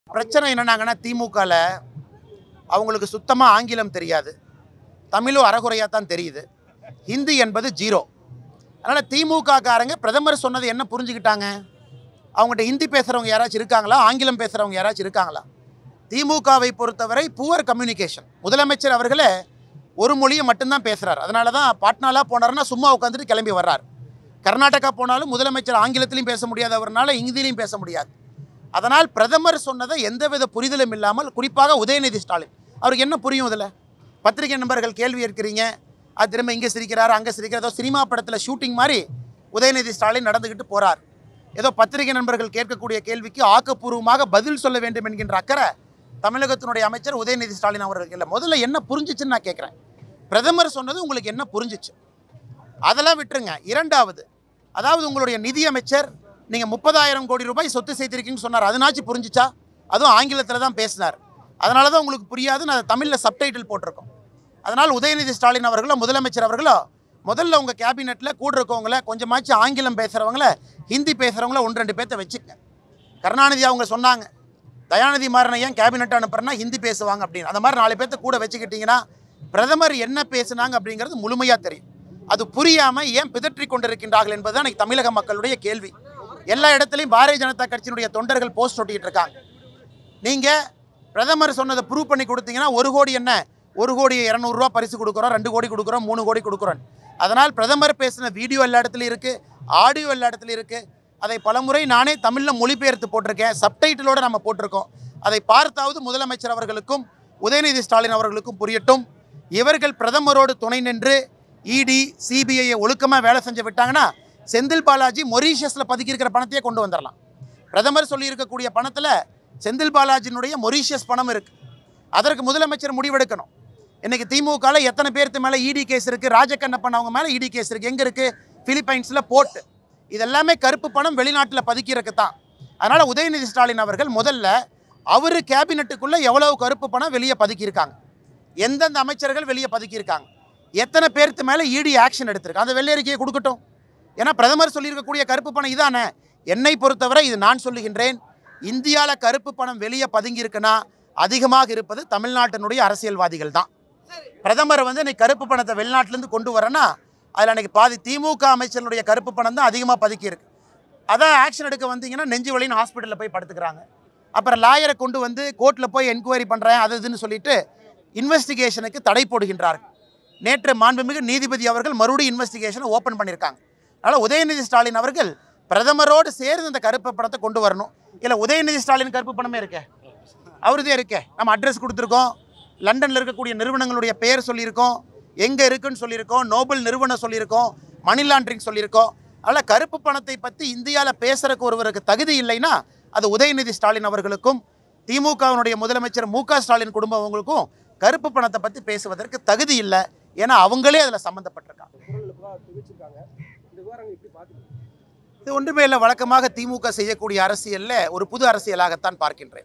பிரச்சனை என்னன்னாங்கன்னா திமுகவில் அவங்களுக்கு சுத்தமாக ஆங்கிலம் தெரியாது தமிழும் அறகுறையாக தான் தெரியுது ஹிந்தி என்பது ஜீரோ அதனால் திமுக காரங்க பிரதமர் சொன்னது என்ன புரிஞ்சுக்கிட்டாங்க அவங்ககிட்ட ஹிந்தி பேசுகிறவங்க யாராச்சும் இருக்காங்களா ஆங்கிலம் பேசுகிறவங்க யாராச்சும் இருக்காங்களா திமுகவை பொறுத்தவரை புவர் கம்யூனிகேஷன் முதலமைச்சர் அவர்களே ஒரு மொழியை மட்டும்தான் பேசுகிறார் அதனால தான் பாட்னாலாம் போனாருன்னா சும்மா உட்காந்துட்டு கிளம்பி வர்றார் கர்நாடகா போனாலும் முதலமைச்சர் ஆங்கிலத்திலையும் பேச முடியாதவர்னால ஹிந்திலையும் பேச முடியாது அதனால் பிரதமர் சொன்னதை எந்தவித புரிதலும் இல்லாமல் குறிப்பாக உதயநிதி ஸ்டாலின் அவருக்கு என்ன புரியும் இதில் பத்திரிகை நண்பர்கள் கேள்வி இருக்கிறீங்க அது திரும்ப இங்கே சிரிக்கிறார் அங்கே சிரிக்கிறார் ஏதோ சினிமா படத்தில் ஷூட்டிங் மாதிரி உதயநிதி ஸ்டாலின் நடந்துக்கிட்டு போகிறார் ஏதோ பத்திரிகை நண்பர்கள் கேட்கக்கூடிய கேள்விக்கு ஆக்கப்பூர்வமாக பதில் சொல்ல வேண்டும் என்கின்ற அக்கறை தமிழகத்தினுடைய அமைச்சர் உதயநிதி ஸ்டாலின் அவர்கள் இல்லை முதல்ல என்ன புரிஞ்சிச்சுன்னு நான் கேட்குறேன் பிரதமர் சொன்னது உங்களுக்கு என்ன புரிஞ்சிச்சு அதெல்லாம் விட்டுருங்க இரண்டாவது அதாவது உங்களுடைய நிதியமைச்சர் நீங்கள் முப்பதாயிரம் கோடி ரூபாய் சொத்து சேர்த்திருக்கீங்கன்னு சொன்னார் அதனாச்சும் புரிஞ்சிச்சா அதுவும் ஆங்கிலத்தில் தான் பேசினார் அதனால தான் உங்களுக்கு புரியாது நான் தமிழில் சப்டைட்டில் போட்டிருக்கோம் அதனால் உதயநிதி ஸ்டாலின் அவர்களோ முதலமைச்சர் அவர்களோ முதல்ல உங்கள் கேபினெட்டில் கூட இருக்கவங்கள கொஞ்சமாச்சும் ஆங்கிலம் பேசுகிறவங்கள ஹிந்தி பேசுகிறவங்கள ஒன்று ரெண்டு பேர்த்த வச்சுக்கங்க கருணாநிதி அவங்க சொன்னாங்க தயாநிதி மாறனை ஏன் கேபினெட் அனுப்புறேன்னா ஹிந்தி பேசுவாங்க அப்படின்னு அந்த மாதிரி நாலு பேர்த்த கூட வச்சுக்கிட்டிங்கன்னா பிரதமர் என்ன பேசுனாங்க அப்படிங்கிறது முழுமையாக தெரியும் அது புரியாமல் ஏன் பிதற்றி கொண்டிருக்கின்றார்கள் என்பது தான் இன்னைக்கு தமிழக மக்களுடைய கேள்வி எல்லா இடத்துலையும் பாரதிய ஜனதா கட்சியினுடைய தொண்டர்கள் போஸ்ட் ஒட்டிக்கிட்டு இருக்காங்க நீங்கள் பிரதமர் சொன்னதை ப்ரூவ் பண்ணி கொடுத்தீங்கன்னா ஒரு கோடி என்ன ஒரு கோடி இரநூறுவா பரிசு கொடுக்குறோம் ரெண்டு கோடி கொடுக்குறோம் மூணு கோடி கொடுக்குறோம் அதனால் பிரதமர் பேசின வீடியோ எல்லா இடத்துலையும் இருக்குது ஆடியோ எல்லா இடத்துலையும் இருக்குது அதை பலமுறை நானே தமிழில் மொழிபெயர்த்து போட்டிருக்கேன் சப்டைட்டிலோடு நம்ம போட்டிருக்கோம் அதை பார்த்தாவது முதலமைச்சர் அவர்களுக்கும் உதயநிதி ஸ்டாலின் அவர்களுக்கும் புரியட்டும் இவர்கள் பிரதமரோடு துணை நின்று இடி சிபிஐயை ஒழுக்கமாக வேலை செஞ்சு விட்டாங்கன்னா செந்தில் பாலாஜி மொரீஷியஸில் பதுக்கியிருக்கிற பணத்தையே கொண்டு வந்துடலாம் பிரதமர் சொல்லியிருக்கக்கூடிய பணத்தில் செந்தில் பாலாஜியினுடைய மொரீஷியஸ் பணம் இருக்குது அதற்கு முதலமைச்சர் முடிவெடுக்கணும் இன்னைக்கு திமுகவில் எத்தனை பேர்த்து மேலே இடி கேஸ் இருக்குது ராஜகண்ணப்பன் அவங்க மேலே இடி கேஸ் இருக்குது எங்கே இருக்குது பிலிப்பைன்ஸில் போட்டு இதெல்லாமே கருப்பு பணம் வெளிநாட்டில் பதுக்கிறதுக்கு தான் அதனால் உதயநிதி ஸ்டாலின் அவர்கள் முதல்ல அவர் கேபினெட்டுக்குள்ளே எவ்வளவு கருப்பு பணம் வெளியே பதுக்கியிருக்காங்க எந்தெந்த அமைச்சர்கள் வெளியே பதுக்கியிருக்காங்க எத்தனை பேர்த்து மேலே இடி ஆக்ஷன் எடுத்திருக்கு அந்த வெள்ளரிக்கையை கொடுக்கட்டும் ஏன்னா பிரதமர் சொல்லியிருக்கக்கூடிய கருப்பு பணம் இதானே என்னை பொறுத்தவரை இது நான் சொல்லுகின்றேன் இந்தியாவில் கருப்பு பணம் வெளியே பதுங்கி இருக்குன்னா அதிகமாக இருப்பது தமிழ்நாட்டினுடைய அரசியல்வாதிகள் தான் பிரதமர் வந்து இன்னைக்கு கருப்பு பணத்தை வெளிநாட்டிலேருந்து கொண்டு வரேன்னா அதில் அன்றைக்கி பாதி திமுக அமைச்சர்களுடைய கருப்பு பணம் தான் அதிகமாக பதுக்கி இருக்கு அதான் ஆக்ஷன் எடுக்க வந்தீங்கன்னா நெஞ்சு வலின்னு ஹாஸ்பிட்டலில் போய் படுத்துக்கிறாங்க அப்புறம் லாயரை கொண்டு வந்து கோர்ட்டில் போய் என்கொயரி பண்ணுறேன் அது இதுன்னு சொல்லிட்டு இன்வெஸ்டிகேஷனுக்கு தடை போடுகின்றார்கள் நேற்று மாண்புமிகு நீதிபதி அவர்கள் மறுபடியும் இன்வெஸ்டிகேஷனை ஓப்பன் பண்ணியிருக்காங்க அதனால் உதயநிதி ஸ்டாலின் அவர்கள் பிரதமரோடு சேர்ந்து இந்த கருப்பு பணத்தை கொண்டு வரணும் இல்லை உதயநிதி ஸ்டாலின் கருப்பு பணமே இருக்கே அவருதே இருக்கே நம்ம அட்ரஸ் கொடுத்துருக்கோம் லண்டனில் இருக்கக்கூடிய நிறுவனங்களுடைய பெயர் சொல்லியிருக்கோம் எங்கே இருக்குன்னு சொல்லியிருக்கோம் நோபல் நிறுவனம் சொல்லியிருக்கோம் மணி லாண்ட்ரிங் சொல்லியிருக்கோம் அதனால் கருப்பு பணத்தை பற்றி இந்தியாவில் பேசுறதுக்கு ஒருவருக்கு தகுதி இல்லைன்னா அது உதயநிதி ஸ்டாலின் அவர்களுக்கும் திமுகவினுடைய முதலமைச்சர் மு க ஸ்டாலின் குடும்பங்களுக்கும் கருப்பு பணத்தை பற்றி பேசுவதற்கு தகுதி இல்லை ஏன்னா அவங்களே அதில் சம்மந்தப்பட்டிருக்காங்க குரல் எழுப்பதா தெரிவிச்சிருக்காங்க இந்த விவரங்கள் எப்படி பார்க்குறீங்க இது ஒன்றுமே இல்லை வழக்கமாக திமுக செய்யக்கூடிய அரசியலில் ஒரு புது அரசியலாகத்தான் பார்க்கின்றேன்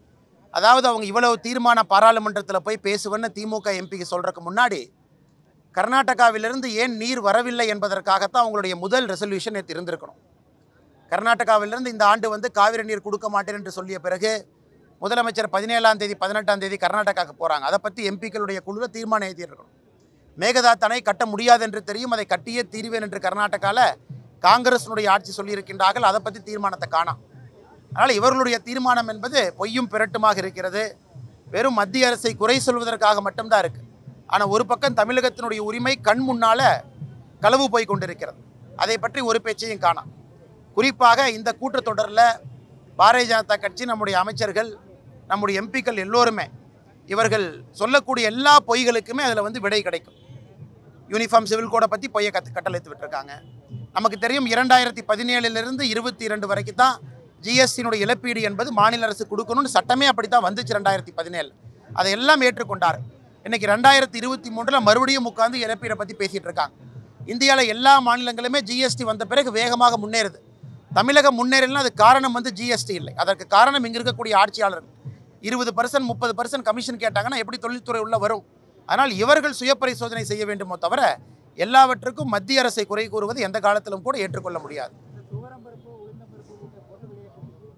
அதாவது அவங்க இவ்வளவு தீர்மான பாராளுமன்றத்தில் போய் பேசுவேன்னு திமுக எம்பிக்கு சொல்கிறதுக்கு முன்னாடி கர்நாடகாவிலிருந்து ஏன் நீர் வரவில்லை என்பதற்காகத்தான் அவங்களுடைய முதல் ரெசல்யூஷன் நேற்று இருந்திருக்கணும் கர்நாடகாவிலிருந்து இந்த ஆண்டு வந்து காவிரி நீர் கொடுக்க மாட்டேன் என்று சொல்லிய பிறகு முதலமைச்சர் பதினேழாம் தேதி பதினெட்டாம் தேதி கர்நாடகாவுக்கு போகிறாங்க அதை பற்றி எம்பிக்களுடைய குழுவில் தீர்மானம் எழுதியிருக்கணும் மேகதாத் அணை கட்ட முடியாது என்று தெரியும் அதை கட்டியே தீர்வேன் என்று கர்நாடகாவில் காங்கிரஸினுடைய ஆட்சி சொல்லியிருக்கின்றார்கள் அதை பற்றி தீர்மானத்தை காணாம் அதனால் இவர்களுடைய தீர்மானம் என்பது பொய்யும் பிரட்டுமாக இருக்கிறது வெறும் மத்திய அரசை குறை சொல்வதற்காக மட்டும்தான் இருக்குது ஆனால் ஒரு பக்கம் தமிழகத்தினுடைய உரிமை கண் முன்னால் களவு போய் கொண்டிருக்கிறது அதை பற்றி ஒரு பேச்சையும் காணாம் குறிப்பாக இந்த கூட்டத்தொடரில் பாரதிய ஜனதா கட்சி நம்முடைய அமைச்சர்கள் நம்முடைய எம்பிக்கள் எல்லோருமே இவர்கள் சொல்லக்கூடிய எல்லா பொய்களுக்குமே அதில் வந்து விடை கிடைக்கும் யூனிஃபார்ம் சிவில் கோடை பற்றி பொய்யை கத்து கட்டளைத்து விட்டுருக்காங்க நமக்கு தெரியும் இரண்டாயிரத்தி பதினேழுலேருந்து இருபத்தி இரண்டு வரைக்கும் தான் ஜிஎஸ்டியினுடைய இழப்பீடு என்பது மாநில அரசு கொடுக்கணும்னு சட்டமே அப்படி தான் வந்துச்சு ரெண்டாயிரத்தி பதினேழு அதை எல்லாம் ஏற்றுக்கொண்டார் இன்னைக்கு ரெண்டாயிரத்தி இருபத்தி மூன்றில் மறுபடியும் உட்காந்து இழப்பீடை பற்றி பேசிகிட்டு இருக்காங்க இந்தியாவில் எல்லா மாநிலங்களுமே ஜிஎஸ்டி வந்த பிறகு வேகமாக முன்னேறுது தமிழகம் முன்னேறலாம் அது காரணம் வந்து ஜிஎஸ்டி இல்லை அதற்கு காரணம் இங்கே இருக்கக்கூடிய ஆட்சியாளர்கள் இருபது பர்சன்ட் முப்பது பர்சன்ட் கமிஷன் கேட்டாங்கன்னா எப்படி தொழில்துறை உள்ள வரும் ஆனால் இவர்கள் சுய பரிசோதனை செய்ய வேண்டுமோ தவிர எல்லாவற்றுக்கும் மத்திய அரசை குறை கூறுவது எந்த காலத்திலும் கூட ஏற்றுக்கொள்ள முடியாது இந்த துவரம்பருப்பு உளுந்தம்பருப்பு உள்ளிட்ட பொருள் விலையை குறித்து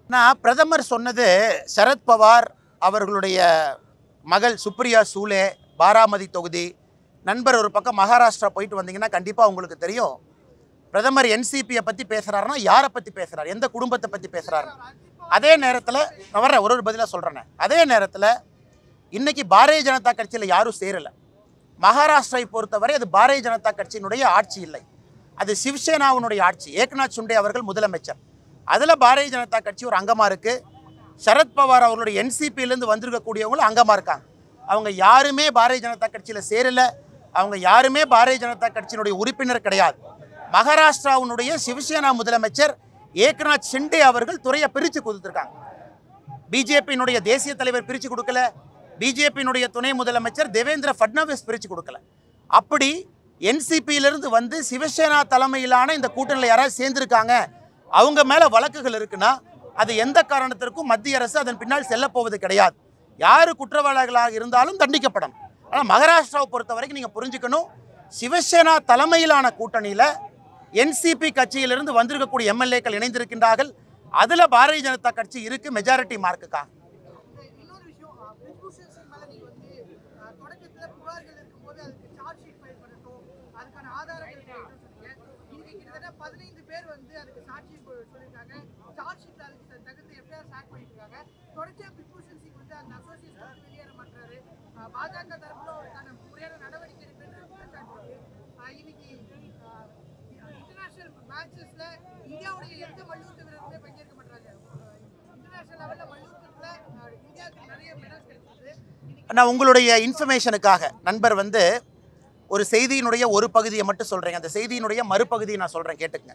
நான் பிரதமர் சொன்னது சரத்பவார் அவர்களுடைய மகள் சுப்ரியா சூலே பாராமதி தொகுதி நண்பர் ஒரு பக்கம் மகாராஷ்டிரா போயிட்டு வந்தீங்கன்னா கண்டிப்பாக உங்களுக்கு தெரியும் பிரதமர் என்சிபியை பற்றி பேசுகிறாருன்னா யாரை பற்றி பேசுகிறார் எந்த குடும்பத்தை பற்றி பேசுகிறாரு அதே நேரத்தில் நான் வர்றேன் ஒரு ஒரு பதிலாக சொல்கிறேனே அதே நேரத்தில் இன்னைக்கு பாரதிய ஜனதா கட்சியில் யாரும் சேரலை மகாராஷ்டிராவை பொறுத்தவரை அது பாரதிய ஜனதா கட்சியினுடைய ஆட்சி இல்லை அது சிவசேனாவினுடைய ஆட்சி ஏக்நாத் ஷிண்டே அவர்கள் முதலமைச்சர் அதில் பாரதிய ஜனதா கட்சி ஒரு அங்கமாக இருக்குது சரத்பவார் அவர்களுடைய என்சிபியிலேருந்து வந்திருக்கக்கூடியவங்களும் அங்கமாக இருக்காங்க அவங்க யாருமே பாரதிய ஜனதா கட்சியில் சேரல அவங்க யாருமே பாரதிய ஜனதா கட்சியினுடைய உறுப்பினர் கிடையாது மகாராஷ்டிராவினுடைய சிவசேனா முதலமைச்சர் ஏக்நாத் ஷிண்டே அவர்கள் துறையை பிரித்து கொடுத்துருக்காங்க பிஜேபியினுடைய தேசிய தலைவர் பிரித்து கொடுக்கல பிஜேபியினுடைய துணை முதலமைச்சர் தேவேந்திர ஃபட்னவிஸ் பிரித்து கொடுக்கல அப்படி என்சிபியிலிருந்து வந்து சிவசேனா தலைமையிலான இந்த கூட்டணியில் யாராவது சேர்ந்திருக்காங்க அவங்க மேலே வழக்குகள் இருக்குன்னா அது எந்த காரணத்திற்கும் மத்திய அரசு அதன் பின்னால் செல்லப் போவது கிடையாது யார் குற்றவாளிகளாக இருந்தாலும் தண்டிக்கப்படணும் ஆனால் மகாராஷ்டிராவை பொறுத்த வரைக்கும் நீங்கள் புரிஞ்சுக்கணும் சிவசேனா தலைமையிலான கூட்டணியில் என்சிபி கட்சியிலிருந்து வந்திருக்கக்கூடிய எம்எல்ஏக்கள் இணைந்திருக்கின்றார்கள் அதில் பாரதிய ஜனதா கட்சி இருக்கு மெஜாரிட்டி மார்க்குக்காக இன்னொரு விஷயம் பிரிஜ்பூஷன் சிங் மேல நீங்க வந்து அஹ், தொடக்கத்துல புகார்கள் இருக்கும்போது அதுக்கு சார்ஜ் ஷீட் ஃபைல் பண்ணட்டும் அதுக்கான ஆதாரங்கள் வேணும்னு சொன்னீங்க இன்னைக்கு கிட்டத்தட்ட பதினைந்து பேர் வந்து அதுக்கு சாட்சி சொ- சொல்லியிருக்காங்க சார்ஜ் ஷீட்ல அதுக்கு த- தகுந்த எஃப்ஐஆர் ஸ்டார்ட் பண்ணிருக்காங்க தொடர்ச்சியா பிரிஜ்பூஷன் சிங் வந்து அந்த அசோசியேஷன் விட்டு வெளியேற மாட்டாரு அஹ், பாஜக தரப்புல அவருக்கான முறையான நடவடிக்கை எடுக்குன்ற குற்றச்சாட்டு இருக்கு அஹ், இன்னைக்கு இன்டர்நேஷனல் மேட்சஸ்ல இந்தியாவுடைய எந்த மல்யுத்த வீரருமே பங்கேற்க மாட்டாங்க இன்டர்நேஷனல் லெவல்ல மல்யுத்தத்துல அஹ், இந்தியாவுக்கு நிறைய மெடல்ஸ் கிடைச்சது நான் உங்களுடைய இன்ஃபர்மேஷனுக்காக நண்பர் வந்து ஒரு செய்தியினுடைய ஒரு பகுதியை மட்டும் சொல்கிறேங்க அந்த செய்தியினுடைய மறுபகுதியை நான் சொல்கிறேன் கேட்டுக்கங்க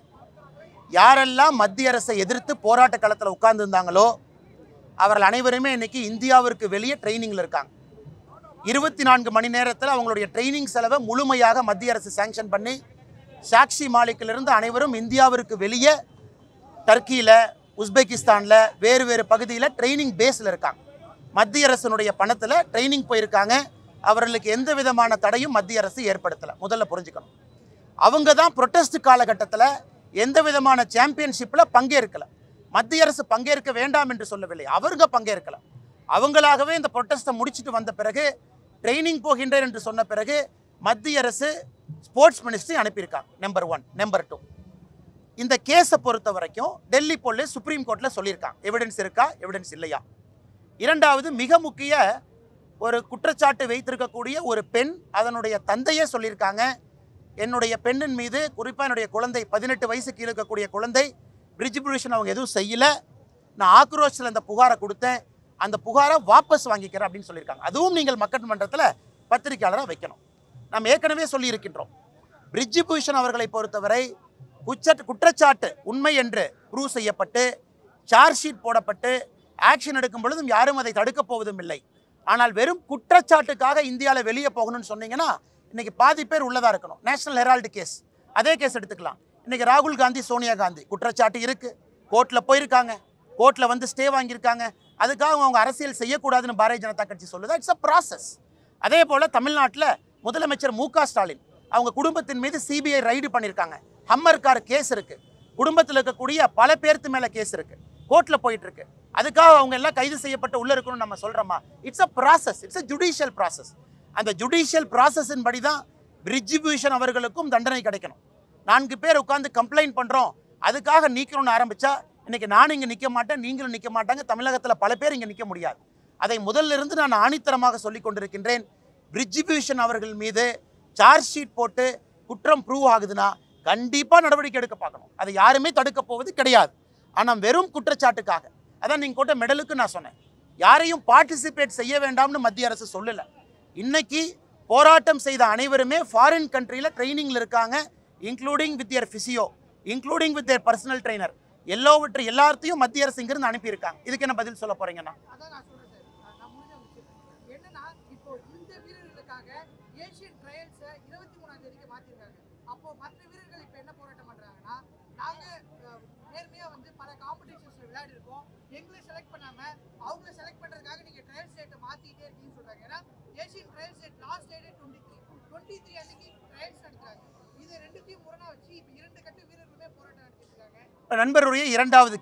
யாரெல்லாம் மத்திய அரசை எதிர்த்து போராட்ட களத்தில் உட்கார்ந்துருந்தாங்களோ அவர்கள் அனைவருமே இன்னைக்கு இந்தியாவிற்கு வெளியே ட்ரைனிங்கில் இருக்காங்க இருபத்தி நான்கு மணி நேரத்தில் அவங்களுடைய ட்ரைனிங் செலவை முழுமையாக மத்திய அரசு சாங்ஷன் பண்ணி சாக்ஷி மாலிக்கிலிருந்து அனைவரும் இந்தியாவிற்கு வெளியே டர்க்கியில் உஸ்பெகிஸ்தானில் வேறு வேறு பகுதியில் ட்ரைனிங் பேஸில் இருக்காங்க மத்திய அரசினுடைய பணத்தில் ட்ரைனிங் போயிருக்காங்க அவர்களுக்கு எந்த விதமான தடையும் மத்திய அரசு ஏற்படுத்தலை முதல்ல புரிஞ்சுக்கணும் அவங்க தான் ப்ரொட்டஸ்ட் காலகட்டத்தில் எந்த விதமான சாம்பியன்ஷிப்பில் பங்கேற்கல மத்திய அரசு பங்கேற்க வேண்டாம் என்று சொல்லவில்லை அவங்க பங்கேற்கல அவங்களாகவே இந்த ப்ரொட்டஸ்ட்டை முடிச்சுட்டு வந்த பிறகு ட்ரைனிங் போகின்றேன் என்று சொன்ன பிறகு மத்திய அரசு ஸ்போர்ட்ஸ் மினிஸ்ட்ரி அனுப்பியிருக்காங்க நம்பர் ஒன் நம்பர் டூ இந்த கேஸை பொறுத்த வரைக்கும் டெல்லி போலீஸ் சுப்ரீம் கோர்ட்டில் சொல்லியிருக்காங்க எவிடன்ஸ் இருக்கா எவிடன்ஸ் இல்லையா இரண்டாவது மிக முக்கிய ஒரு குற்றச்சாட்டு வைத்திருக்கக்கூடிய ஒரு பெண் அதனுடைய தந்தையே சொல்லியிருக்காங்க என்னுடைய பெண்ணின் மீது குறிப்பாக என்னுடைய குழந்தை பதினெட்டு வயசுக்கு இருக்கக்கூடிய குழந்தை பிரிஜிபியூஷன் அவங்க எதுவும் செய்யல நான் ஆக்ரோஷத்தில் அந்த புகாரை கொடுத்தேன் அந்த புகாரை வாபஸ் வாங்கிக்கிறேன் அப்படின்னு சொல்லியிருக்காங்க அதுவும் நீங்கள் மக்கள் மன்றத்தில் பத்திரிக்கையாளராக வைக்கணும் நாம் ஏற்கனவே சொல்லியிருக்கின்றோம் பிரிஜிபூஷன் அவர்களை பொறுத்தவரை குச்ச குற்றச்சாட்டு உண்மை என்று ப்ரூவ் செய்யப்பட்டு சார்ஜ் ஷீட் போடப்பட்டு ஆக்ஷன் எடுக்கும் பொழுதும் யாரும் அதை தடுக்கப் போவதும் இல்லை ஆனால் வெறும் குற்றச்சாட்டுக்காக இந்தியாவில் வெளியே போகணும்னு சொன்னீங்கன்னா இன்னைக்கு பாதி பேர் உள்ளதா இருக்கணும் நேஷனல் ஹெரால்டு கேஸ் அதே கேஸ் எடுத்துக்கலாம் இன்னைக்கு ராகுல் காந்தி சோனியா காந்தி குற்றச்சாட்டு இருக்கு கோர்ட்டில் போயிருக்காங்க கோர்ட்டில் வந்து ஸ்டே வாங்கியிருக்காங்க அதுக்காக அவங்க அரசியல் செய்யக்கூடாதுன்னு பாரதிய ஜனதா கட்சி சொல்லுதா இட்ஸ் அ ப்ராசஸ் அதே போல் தமிழ்நாட்டில் முதலமைச்சர் மு க ஸ்டாலின் அவங்க குடும்பத்தின் மீது சிபிஐ ரைடு பண்ணியிருக்காங்க ஹம்மர் கார் கேஸ் இருக்கு குடும்பத்தில் இருக்கக்கூடிய பல பேர்த்து மேலே கேஸ் இருக்கு கோர்ட்டில் போயிட்டு இருக்கு அதுக்காக அவங்க எல்லாம் கைது செய்யப்பட்டு உள்ள இருக்கணும்னு நம்ம சொல்றோமா it's a process it's a judicial process அந்த ஜுடிஷியல் ப்ராசஸின் படி தான் பிரிஜிபியூஷன் அவர்களுக்கும் தண்டனை கிடைக்கணும் நான்கு பேர் உட்காந்து கம்ப்ளைண்ட் பண்ணுறோம் அதுக்காக நீக்கணும்னு ஆரம்பிச்சா இன்னைக்கு நான் இங்கே நிற்க மாட்டேன் நீங்களும் நிற்க மாட்டாங்க தமிழகத்தில் பல பேர் இங்கே நிற்க முடியாது அதை முதல்ல இருந்து நான் ஆணித்தரமாக சொல்லிக் கொண்டிருக்கின்றேன் பிரிஜிபியூஷன் அவர்கள் மீது சார்ஜ் ஷீட் போட்டு குற்றம் ப்ரூவ் ஆகுதுன்னா கண்டிப்பாக நடவடிக்கை எடுக்க பார்க்கணும் அதை யாருமே தடுக்க போவது கிடையாது ஆனால் வெறும் குற்றச்சாட்டுக்காக அதான் நீங்கள் போட்ட மெடலுக்கு நான் சொன்னேன் யாரையும் பார்ட்டிசிபேட் செய்ய வேண்டாம்னு மத்திய அரசு சொல்லலை இன்னைக்கு போராட்டம் செய்த அனைவருமே ஃபாரின் கண்ட்ரியில் ட்ரைனிங்கில் இருக்காங்க including with yar physio including with their personal trainer எல்லாவற்றை எல்லாத்தையும் மத்திய அரசு இங்கிருந்து அனுப்பியிருக்காங்க இதுக்கு என்ன பதில் சொல்ல போறீங்கன்னா அதான் நான் சொல்றேன் சார் நான் முடிஞ்ச முடிச்சிருக்கேன் என்னன்னா இப்போ இந்த வீரர்களுக்காக ஏசியன் ட்ரையல்ஸை இருபத்தி மூணாம் தேதிக்கு மாத்திருக்காங்க அப்போ மற்ற வீரர்கள் இப்போ என்ன போராட்டம் பண்றாங்கன்னா நாங்க அஹ், நேர்மையா வந்து பல காம்படிஷன்ஸ்ல விளையாடி இருக்கோம் எங்களை செலக்ட் பண்ணாம அவங்கள செலக்ட் பண்றதுக்காக நீங்க ட்ரையல்ஸ் டேட்டை மாத்திட்டே இருக்கீங்கன்னு சொல்றாங்க ஏன்னா Asian trials date last date twenty three twenty three அன்னைக்கு ட்ரையல்ஸ் நடத்துறாங்க இது ரெண்டுத்தையும் முரணா வச்சு இப்போ இரண்டு கட்ட வீரர்களுமே போராட்டம் நடத்திட்டு இருக்காங்க நண்பருடைய இரண்டாவது கேள்வி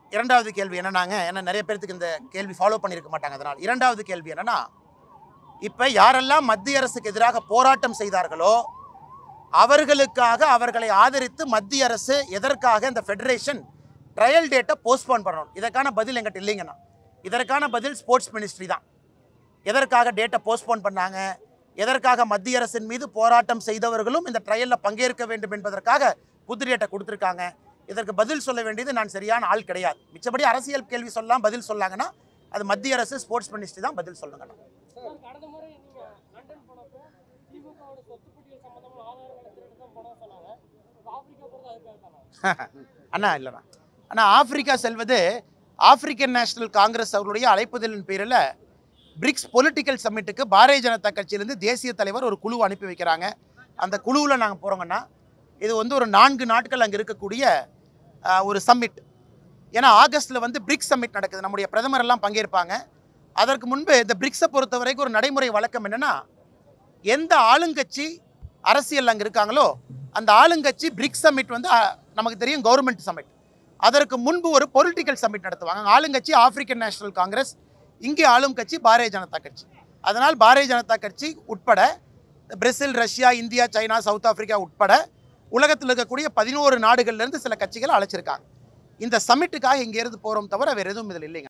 இரண்டாவது கேள்வி என்னன்னாங்க ஏன்னா நிறைய பேர்த்துக்கு இந்த கேள்வி ஃபாலோ பண்ணியிருக்க மாட்டாங்க அதனால் இரண்டாவது கேள்வி என்னன்னா இப்போ யாரெல்லாம் மத்திய அரசுக்கு எதிராக போராட்டம் செய்தார்களோ அவர்களுக்காக அவர்களை ஆதரித்து மத்திய அரசு எதற்காக இந்த ஃபெடரேஷன் ட்ரையல் டேட்டை போஸ்ட்போன் பண்ணணும் இதற்கான பதில் எங்கிட்ட இல்லைங்கண்ணா இதற்கான பதில் ஸ்போர்ட்ஸ் மினிஸ்ட்ரி தான் எதற்காக டேட்டை போஸ்ட்போன் பண்ணாங்க எதற்காக மத்திய அரசின் மீது போராட்டம் செய்தவர்களும் இந்த ட்ரையலில் பங்கேற்க வேண்டும் என்பதற்காக புது டேட்டை கொடுத்துருக்காங்க இதற்கு பதில் சொல்ல வேண்டியது நான் சரியான ஆள் கிடையாது மிச்சபடி அரசியல் கேள்வி சொல்லலாம் பதில் சொல்லாங்கன்னா அது மத்திய அரசு ஸ்போர்ட்ஸ் மினிஸ்ட்ரி தான் பதில் சொல்லுங்கண்ணா சார் கடந்த முறை நீங்க லண்டன் போனப்போ திமுகவோட சொத்து பட்டியல் சம்பந்தமான ஆதாரங்களை திருட்டு தான் போனோம் சொன்னாங்க இப்ப ஆப்பிரிக்கா போறது அதுக்காக தானே அண்ணா இல்லைண்ணா அண்ணா ஆப்பிரிக்கா செல்வது ஆப்பிரிக்கன் நேஷனல் காங்கிரஸ் அவர்களுடைய அழைப்புதலின் பேரில் பிரிக்ஸ் பொலிட்டிக்கல் சம்மிட்டுக்கு பாரதிய ஜனதா கட்சியிலேருந்து தேசிய தலைவர் ஒரு குழு அனுப்பி வைக்கிறாங்க அந்த குழுவில் நாங்கள் போகிறோங்கன்னா இது வந்து ஒரு நான்கு நாட்கள் அங்கே இருக்கக்கூடிய ஆஹ், ஒரு சம்மிட் ஏன்னா ஆகஸ்ட்டில் வந்து பிரிக்ஸ் சம்மிட் நடக்குது நம்முடைய பிரதமர் எல்லாம் பங்கேற்பாங்க அதற்கு முன்பு இந்த பிரிக்ஸை பொறுத்த வரைக்கும் ஒரு நடைமுறை வழக்கம் என்னென்னா எந்த ஆளுங்கட்சி அரசியல் அங்கே இருக்காங்களோ அந்த ஆளுங்கட்சி பிரிக்ஸ் சம்மிட் வந்து அஹ், நமக்கு தெரியும் கவர்மெண்ட் சம்மிட் அதற்கு முன்பு ஒரு பொலிட்டிக்கல் சம்மிட் நடத்துவாங்க அங்க ஆளுங்கட்சி ஆப்பிரிக்கன் நேஷனல் காங்கிரஸ் இங்கே ஆளும் கட்சி பாரதிய ஜனதா கட்சி அதனால் பாரதிய ஜனதா கட்சி உட்பட Brazil Russia India China South Africa உட்பட உலகத்தில் இருக்கக்கூடிய பதினோரு நாடுகள்லேருந்து சில கட்சிகளை அழைச்சிருக்காங்க இந்த சம்மிட்டுக்காக இங்கேருந்து போகிறோம் தவிர வேறு எதுவும் இதில் இல்லைங்க